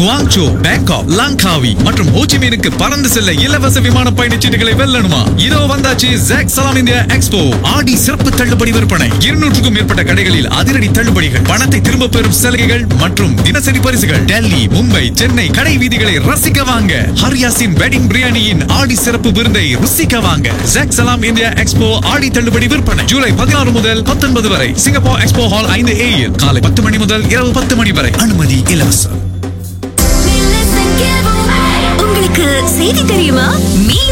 குவாங்சோ Bangkok லாங்காவி மற்றும் ஹோச்சிமீனுக்கு பறந்து செல்ல இலவச விமான பயணச்சீட்டுகளை வெல்லணுமா இதோ வந்தாச்சு ஜாக் சலாம் இந்தியா எக்ஸ்போ ஆடி சிறப்பு தள்ளுபடி விற்பனை இருநூற்றுக்கும் மேற்பட்ட கடைகளில் அதிரடி தள்ளுபடிகள் பணத்தை திரும்ப பெறும் சலுகைகள் மற்றும் தினசரி பரிசுகள் டெல்லி மும்பை சென்னை கடை வீதிகளை ரசிக்க வாங்க ஹரியாசின் வெட்டிங் பிரியாணியின் ஆடி சிறப்பு விருந்தை ருசிக்க வாங்க ஜாக் சலாம் இந்தியா எக்ஸ்போ ஆடி தள்ளுபடி விற்பனை ஜூலை பதினாறு முதல் பத்தொன்பது வரை சிங்கப்பூர் எக்ஸ்போ ஹால் ஐந்து ஏயில் காலை பத்து மணி முதல் இரவு பத்து மணி வரை அனுமதி இலவசம் உங்களுக்கு செய்தி தெரியுமா மீ